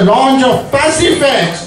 launch of Pacifex.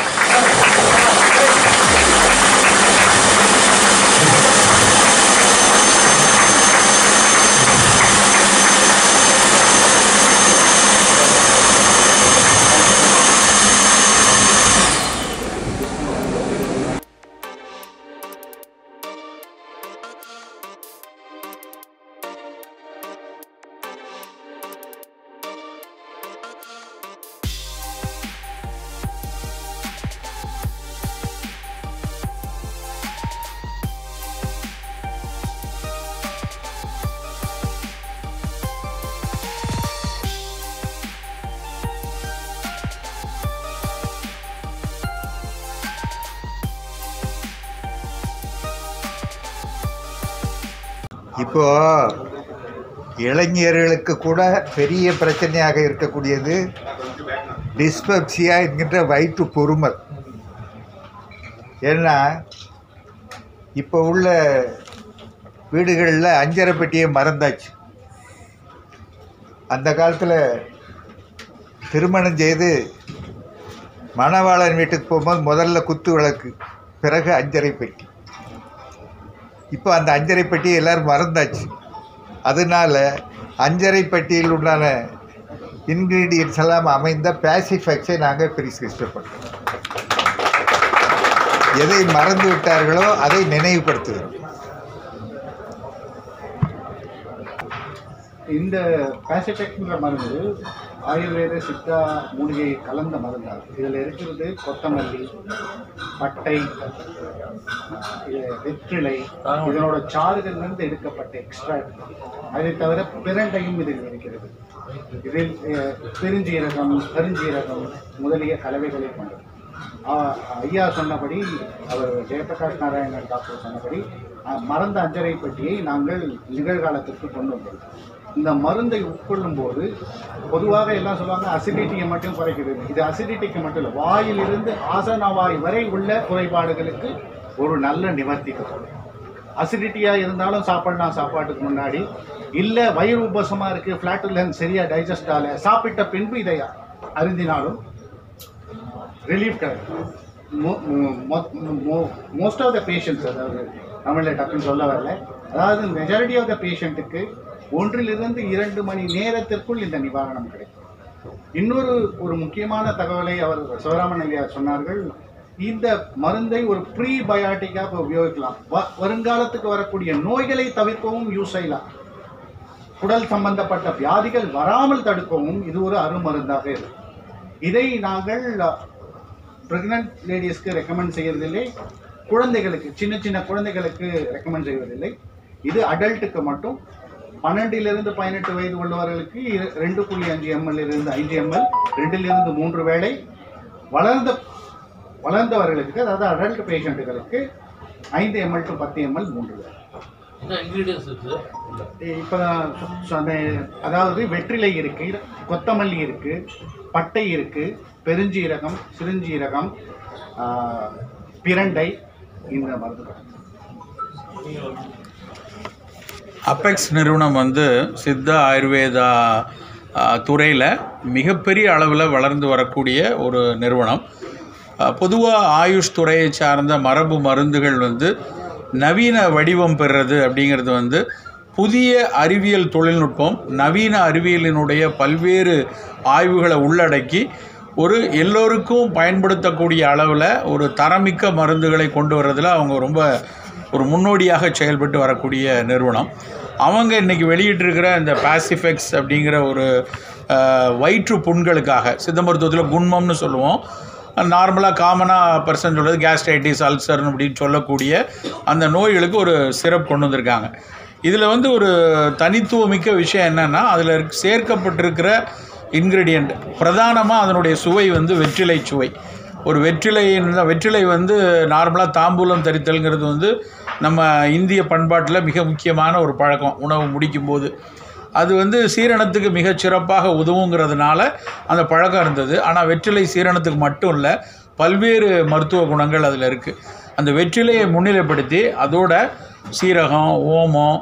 இப்போ இளைஞர்களுக்கு கூட பெரிய பிரச்சனையாக இருக்கக்கூடியது டிஸ்பெப்சியா என்கின்ற வயிற்று பொறுமல் ஏன்னா இப்போ உள்ள வீடுகளில் அஞ்சரை பெட்டியை மறந்தாச்சு அந்த காலத்தில் திருமணம் செய்து மணவாளன் வீட்டுக்கு போகும்போது முதல்ல குத்து விளக்கு பிறகு அஞ்சரை பெட்டி இப்போ அந்த அஞ்சரை பெட்டியை எல்லாரும் மறந்தாச்சு அதனால அஞ்சரை பெட்டியில் உண்டான இன்க்ரீடியன்ஸ் எல்லாம் அமைந்த பேசிஃபெக்ஸை நாங்கள் பிரிஸ்கிரிப்ட் பண்ணுறோம் எதை மறந்து விட்டார்களோ அதை நினைவுபடுத்துகிறோம் இந்த பேசிஃபெக்ட்ங்கிற மருந்து ஆயுர்வேத சித்தா மூலிகை கலந்த மருந்தாகும் இதில் இருக்கிறது கொத்தமல்லி பட்டை இது வெற்றிலை இதனோட சாறுகளிலிருந்து எடுக்கப்பட்ட எக்ஸ்ட்ராக்ட் அதை தவிர பிரண்டையும் இதில் இருக்கிறது இதில் அஹ், பெருஞ்சீரகம் கருஞ்சீரகம் முதலிய கலவைகளை கொண்டது ஆ- ஐயா சொன்னபடி அவர் ஜெயபிரகாஷ் நாராயணன் டாக்டர் சொன்னபடி அஹ், மறந்த அஞ்சரை பெட்டியை நாங்கள் நிகழ்காலத்திற்கு கொண்டு வந்துள்ளோம் இந்த மருந்தை உட்கொள்ளும் போது பொதுவாக எல்லாம் சொல்லுவாங்க அசிடிட்டியை மட்டும் குறைக்கிறது இது அசிடிட்டிக்கு மட்டும் இல்லை வாயிலிருந்து ஆசனவாய் வரை உள்ள குறைபாடுகளுக்கு ஒரு நல்ல நிவர்த்தி கொடுக்கும் அசிடிட்டியாக இருந்தாலும் சாப்பிடலாம் சாப்பாட்டுக்கு முன்னாடி இல்லை வயிறு உபசமாக இருக்குது ஃப்ளாட்டுலன் சரியாக டைஜஸ்ட் ஆகல சாப்பிட்ட பின்பு இதை அருந்தினாலும் ரிலீஃப் கிடைக்கும் மோஸ்ட் ஆஃப் த பேஷண்ட்ஸ் அதாவது தமிழில் டக்குன்னு சொல்ல வரல அதாவது மெஜாரிட்டி ஆஃப் த பேஷண்ட்டுக்கு ஒன்றிலிருந்து இரண்டு மணி நேரத்திற்குள் இந்த நிவாரணம் கிடைக்கும் இன்னொரு ஒரு முக்கியமான தகவலை அவர் சிவராமன் ஐயா சொன்னார்கள் இந்த மருந்தை ஒரு ப்ரீ பயாட்டிக்காக உபயோகிக்கலாம் வ- வருங்காலத்துக்கு வரக்கூடிய நோய்களை தவிர்க்கவும் யூஸ் செய்யலாம் குடல் சம்பந்தப்பட்ட வியாதிகள் வராமல் தடுக்கவும் இது ஒரு அருமருந்தாக இருக்கு இதை நாங்கள் பிரெக்னன்ட் லேடிஸ்க்கு ரெக்கமெண்ட் செய்யறதில்லை குழந்தைகளுக்கு சின்ன சின்ன குழந்தைகளுக்கு ரெக்கமெண்ட் செய்வதில்லை இது அடல்ட்டுக்கு மட்டும் பன்னெண்டிலிருந்து பதினெட்டு வயது உள்ளவர்களுக்கு இரு- ரெண்டு புள்ளி அஞ்சு எம்எல் இருந்து ஐந்து எம்எல் ரெண்டிலிருந்து மூன்று வேளை வளர்ந்த வளர்ந்தவர்களுக்கு அதாவது அடல்ட் பேஷண்ட்டுகளுக்கு ஐந்து எம்எல் டு பத்து எம்எல் மூன்று வேளை என்ன இன்க்ரீடியன்ஸ் இருக்குது இப்போ நான் சொ- சொன்னேன் அதாவது வெற்றிலை இருக்கு கொத்தமல்லி இருக்கு பட்டை இருக்கு பெருஞ்சீரகம் சிறுஞ்சீரகம் ஆ, பிரண்டை இந்த மருந்து அப்பெக்ஸ் நிறுவனம் வந்து சித்த ஆயுர்வேதா துறையில் மிகப்பெரிய அளவில் வளர்ந்து வரக்கூடிய ஒரு நிறுவனம் பொதுவாக ஆயுஷ் துறையை சார்ந்த மரபு மருந்துகள் வந்து நவீன வடிவம் பெறுறது அப்படிங்கிறது வந்து புதிய அறிவியல் தொழில்நுட்பம் நவீன அறிவியலினுடைய பல்வேறு ஆய்வுகளை உள்ளடக்கி ஒரு எல்லோருக்கும் பயன்படுத்தக்கூடிய அளவில் ஒரு தரமிக்க மருந்துகளை கொண்டு வர்றதில் அவங்க ரொம்ப ஒரு முன்னோடியாக செயல்பட்டு வரக்கூடிய நிறுவனம் அவங்க இன்றைக்கி வெளியிட்டிருக்கிற இந்த பாசிஃபெக்ஸ் அப்படிங்கிற ஒரு அஹ், வயிற்று புண்களுக்காக சித்த மருத்துவத்தில் குண்மம்னு சொல்லுவோம் நார்மலாக காமனாக பர்சன் சொல்கிறது கேஸ்ட்ரைட்டிஸ் அல்சர்னு அப்படின்னு சொல்லக்கூடிய அந்த நோய்களுக்கு ஒரு சிரப் கொண்டு வந்திருக்காங்க இதில் வந்து ஒரு தனித்துவமிக்க விஷயம் என்னென்னா அதில் சேர்க்கப்பட்டிருக்கிற இன்க்ரீடியண்ட் பிரதானமாக அதனுடைய சுவை வந்து வெற்றிலை சுவை ஒரு வெற்றிலை வெற்றிலை வந்து நார்மலாக தாம்பூலம் தரித்தல்ங்கிறது வந்து நம்ம இந்திய பண்பாட்டில் மிக முக்கியமான ஒரு பழக்கம் உணவு முடிக்கும்போது அது வந்து சீரணத்துக்கு மிகச் சிறப்பாக உதவுங்கிறதுனால அந்த பழக்கம் இருந்தது ஆனால் வெற்றிலை சீரணத்துக்கு மட்டும் இல்லை பல்வேறு மருத்துவ குணங்கள் அதில் இருக்குது அந்த வெற்றிலையை முன்னிலைப்படுத்தி அதோட சீரகம் ஓமம்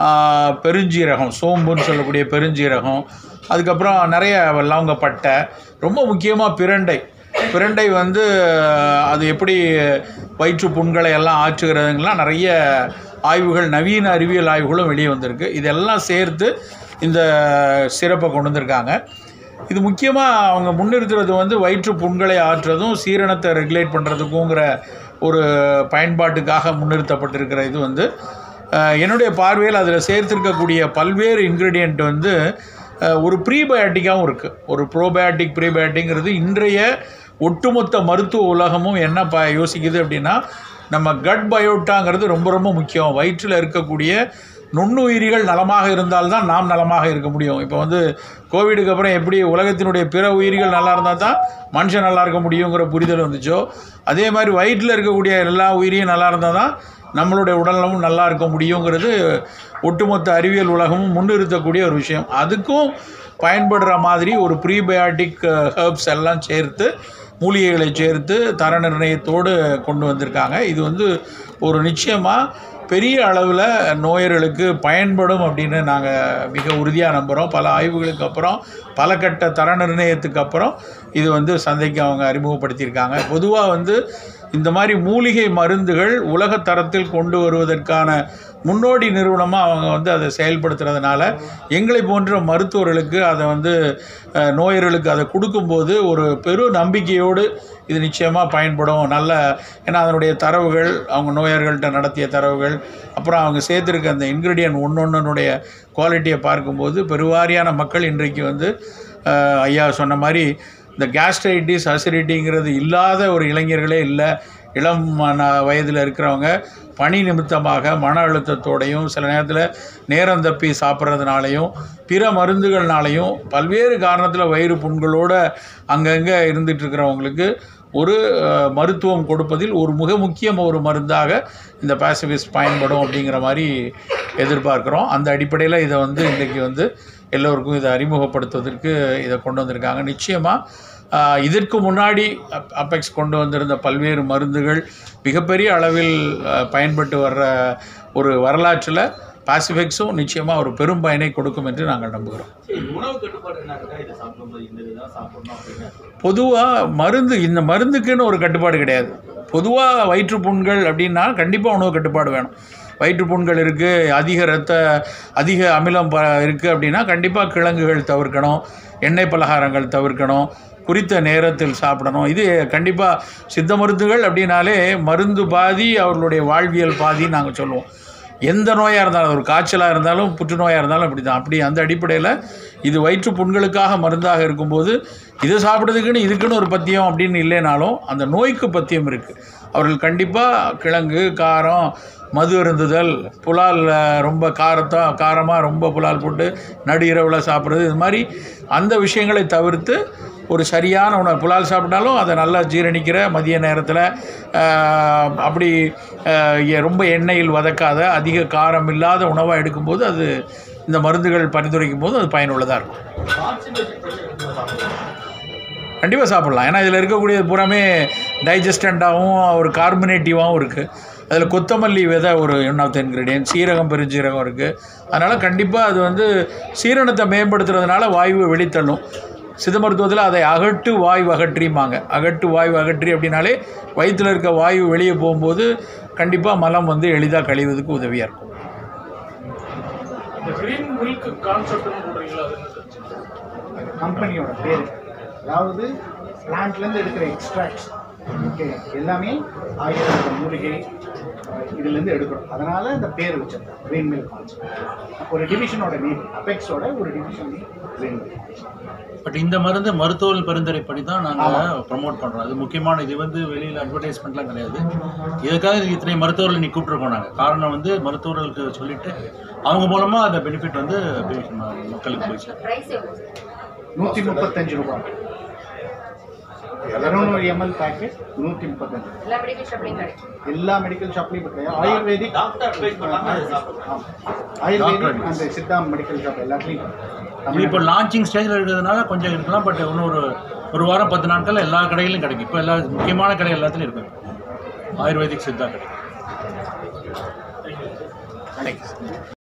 ஆஹ், பெருஞ்சீரகம் சோம்புன்னு சொல்லக்கூடிய பெருஞ்சீரகம் அதுக்கப்புறம் நிறைய லவங்கப்பட்டை ரொம்ப முக்கியமாக பிரண்டை பிரண்டை வந்து ஆஹ், அது எப்படி வயிற்று புண்களை எல்லாம் ஆற்றுகிறதுங்கெல்லாம் நிறைய ஆய்வுகள் நவீன அறிவியல் ஆய்வுகளும் வெளியே வந்திருக்கு இதெல்லாம் சேர்த்து இந்த சிறப்பை கொண்டு வந்திருக்காங்க இது முக்கியமாக அவங்க முன்னிறுத்துறது வந்து வயிற்று புண்களை ஆற்றுறதும் சீரணத்தை ரெகுலேட் பண்ணுறதுக்குங்கிற ஒரு பயன்பாட்டுக்காக முன்னிறுத்தப்பட்டிருக்கிற இது வந்து அஹ், என்னுடைய பார்வையில் அதில் சேர்த்திருக்கக்கூடிய பல்வேறு இன்க்ரீடியண்ட் வந்து அஹ், ஒரு ப்ரீபயோட்டிக்காகவும் இருக்குது ஒரு ப்ரோபயோட்டிக் ப்ரீபயோட்டிக்ங்கிறது இன்றைய ஒட்டுமொத்த மருத்துவ உலகமும் என்ன ப யோசிக்குது அப்படின்னா நம்ம கட் பயோட்டாங்கிறது ரொம்ப ரொம்ப முக்கியம் வயிற்றில் இருக்கக்கூடிய நுண்ணுயிரிகள் நலமாக இருந்தால்தான் நாம் நலமாக இருக்க முடியும் இப்போ வந்து கோவிடுக்கு அப்புறம் எப்படி உலகத்தினுடைய பிற உயிரிகள் நல்லா இருந்தால் தான் மனுஷன் நல்லா இருக்க முடியுங்கிற புரிதல் வந்துச்சோ அதே மாதிரி வயிற்றில் இருக்கக்கூடிய எல்லா உயிரியும் நல்லா இருந்தால் தான் நம்மளுடைய உடல்நலமும் நல்லா இருக்க முடியுங்கிறது ஒட்டுமொத்த அறிவியல் உலகமும் முன்னிறுத்தக்கூடிய ஒரு விஷயம் அதுக்கும் பயன்படுற மாதிரி ஒரு ப்ரீபயாட்டிக் ஹெர்ப்ஸ் எல்லாம் சேர்த்து மூலிகைகளை சேர்த்து தர நிர்ணயத்தோடு கொண்டு வந்திருக்காங்க இது வந்து ஒரு நிச்சயமாக பெரிய அளவில் நோயர்களுக்கு பயன்படும் அப்படின்னு நாங்கள் மிக உறுதியாக நம்புகிறோம் பல ஆய்வுகளுக்கு அப்புறம் பல கட்ட தர நிர்ணயத்துக்கு அப்புறம் இது வந்து சந்தைக்கு அவங்க அறிமுகப்படுத்தியிருக்காங்க பொதுவாக வந்து இந்த மாதிரி மூலிகை மருந்துகள் உலக தரத்தில் கொண்டு வருவதற்கான முன்னோடி நிறுவனமாக அவங்க வந்து அதை செயல்படுத்துறதுனால எங்களை போன்ற மருத்துவர்களுக்கு அதை வந்து அஹ், நோயர்களுக்கு அதை கொடுக்கும்போது ஒரு பெரு நம்பிக்கையோடு இது நிச்சயமாக பயன்படும் நல்ல ஏன்னா அதனுடைய தரவுகள் அவங்க நோயர்கள்ட்ட நடத்திய தரவுகள் அப்புறம் அவங்க சேர்த்துருக்க அந்த இன்க்ரீடியன்ட் ஒன்று குவாலிட்டியை பார்க்கும்போது பெருவாரியான மக்கள் இன்றைக்கு வந்து அஹ், ஐயா சொன்ன மாதிரி இந்த கேஸ்ட்ரைட்டிஸ் அசிடிட்டிங்கிறது இல்லாத ஒரு இளைஞர்களே இல்லை இளம் வயதில் இருக்கிறவங்க பணி நிமித்தமாக மன அழுத்தத்தோடையும் சில நேரத்தில் நேரம் தப்பி சாப்பிட்றதுனாலையும் பிற மருந்துகள்னாலையும் பல்வேறு காரணத்தில் வயிறு புண்களோடு அங்கங்கே இருந்துட்டு இருக்கிறவங்களுக்கு ஒரு அஹ், மருத்துவம் கொடுப்பதில் ஒரு மிக முக்கிய ஒரு மருந்தாக இந்த பாசிபிஸ்ட் பயன்படும் அப்படிங்கிற மாதிரி எதிர்பார்க்குறோம் அந்த அடிப்படையில் இதை வந்து இன்றைக்கி வந்து எல்லோருக்கும் இதை அறிமுகப்படுத்துவதற்கு இதை கொண்டு வந்திருக்காங்க நிச்சயமாக ஆஹ் இதற்கு முன்னாடி அப் அப்பெக்ஸ் கொண்டு வந்திருந்த பல்வேறு மருந்துகள் மிகப்பெரிய அளவில் ஆஹ் பயன்பட்டு வர்ற ஒரு வரலாற்றில் பாசிஃபிக்ஸும் நிச்சயமாக ஒரு பெரும் பயனை கொடுக்கும் என்று நாங்கள் நம்புகிறோம் சரி, உணவு கட்டுப்பாடு என்ன இருக்கா இதை சாப்பிடும்போது இந்த இதுதான் சாப்பிடணும் அப்படின்னு பொதுவாக மருந்து இந்த மருந்துக்குன்னு ஒரு கட்டுப்பாடு கிடையாது பொதுவாக வயிற்றுப்புண்கள் அப்படின்னா கண்டிப்பாக உணவு கட்டுப்பாடு வேணும் வயிற்றுப்புண்கள் இருக்குது அதிக ரத்த அதிக அமிலம் ப இருக்குது அப்படின்னா கண்டிப்பாக கிழங்குகள் தவிர்க்கணும் எண்ணெய் பலகாரங்கள் தவிர்க்கணும் குறித்த நேரத்தில் சாப்பிடணும் இது கண்டிப்பாக சித்த மருந்துகள் அப்படின்னாலே மருந்து பாதி அவர்களுடைய வாழ்வியல் பாதின்னு நாங்கள் சொல்லுவோம் எந்த நோயாக இருந்தாலும் ஒரு காய்ச்சலாக இருந்தாலும் புற்றுநோயாக இருந்தாலும் அப்படி தான் அப்படி அந்த அடிப்படையில் இது வயிற்று புண்களுக்காக மருந்தாக இருக்கும்போது இதை சாப்பிட்றதுக்குன்னு இதுக்குன்னு ஒரு பத்தியம் அப்படின்னு இல்லைனாலும் அந்த நோய்க்கு பத்தியம் இருக்குது அவர்கள் கண்டிப்பாக கிழங்கு காரம் மது அருந்துதல் புலால் அஹ், ரொம்ப காரத்தா காரமாக ரொம்ப புலால் போட்டு நடு இரவில் சாப்பிட்றது இது மாதிரி அந்த விஷயங்களை தவிர்த்து ஒரு சரியான உணவு புலால் சாப்பிட்டாலும் அதை நல்லா ஜீரணிக்கிற மதிய நேரத்தில் அப்படி ஆஹ், எ- ரொம்ப எண்ணெயில் வதக்காத அதிக காரம் இல்லாத உணவாக எடுக்கும்போது அது இந்த மருந்துகள் பரிந்துரைக்கும் போது அது பயனுள்ளதாக இருக்கும் கான்சன்ட்ரேஷன் பண்ணி எடுத்து சாப்பிடணும் கண்டிப்பாக சாப்பிட்லாம் ஏன்னா இதில் இருக்கக்கூடியது பூராமே டைஜஸ்டண்ட்டாகவும் ஒரு கார்பனேட்டிவாகவும் இருக்குது அதில் கொத்தமல்லி விதை ஒரு ஒன் ஆஃப் த இன்க்ரீடியன்ட் சீரகம் பெருஞ்சீரகம் இருக்குது அதனால் கண்டிப்பாக அது வந்து சீரணத்தை மேம்படுத்துறதுனால வாயுவை வெளித்தள்ளும் சித்த மருத்துவத்தில் அதை அகட்டு வாயு அகற்றிம்பாங்க அகட்டு வாயு அகற்றி அப்படின்னாலே வயிற்றில் இருக்க வாயு வெளியே போகும்போது கண்டிப்பாக மலம் வந்து எளிதாக கழிவதுக்கு உதவியாக இருக்கும் இந்த கிரீன் மில்க் கான்செப்ட்னு சொல்றீங்களா அது என்ன கம்பெனியோட பேர் அதாவது பிளான்ட்லேருந்து எடுக்கிற எக்ஸ்ட்ராக்ட்ஸ் ஓகே எல்லாமே ஆயுர்வேத மூலிகை அஹ், இதுலேருந்து எடுக்கிறோம் அதனால இந்த பேர் வச்சிருக்கேன் கிரீன் மில்க் கான்செப்ட் ஒரு டிவிஷனோட நேம் அபெக்ஸோட ஒரு டிவிஷன் கிரீன் மில்க் பட் இந்த மருந்து மருத்துவர்கள் பரிந்துரைப்படி தான் நாங்கள் ப்ரமோட் பண்ணுறோம் அது முக்கியமான இது வந்து வெளியில் அட்வர்டைஸ்மெண்ட்லாம் கிடையாது இதுக்காக இது இத்தனை மருத்துவர்கள் இன்னைக்கு கூப்பிட்டுருக்கோம் நாங்கள் காரணம் வந்து மருத்துவர்களுக்கு சொல்லிட்டு அவங்க மூலமாக அந்த பெனிஃபிட் வந்து patient மக்களுக்கு போய் சேரும். ப்ரைஸ் எவ்வளோ சார் நூற்றி முப்பத்தஞ்சு ரூபாய் இரநூறு எம்எல் பேக்கெட் நூற்றி முப்பத்தஞ்சு எல்லா மெடிக்கல் ஷாப்லையும் கிடைக்கும் எல்லா மெடிக்கல் ஷாப்லையும் கிடையாது ஆயுர்வேதிக் டாக்டர் அட்வைஸ் பண்ணாம அதை சாப்பிடணும் ஆமா. ஆயுர்வேதிக் Doctor அந்த சித்தா மெடிக்கல் ஷாப் எல்லாத்துலேயும் இது இப்போ லான்ச்சிங் ஸ்டேஜில் இருக்கிறதுனால கொஞ்சம் இருக்கலாம் பட் இன்னும் ஒரு ஒரு வாரம் பத்து நாட்கள் எல்லா கடைகளிலும் கிடைக்கும் இப்போ எல்லா முக்கியமான கடை எல்லாத்துலையும் இருக்கும் ஆயுர்வேதிக் சித்தா கிடைக்கும்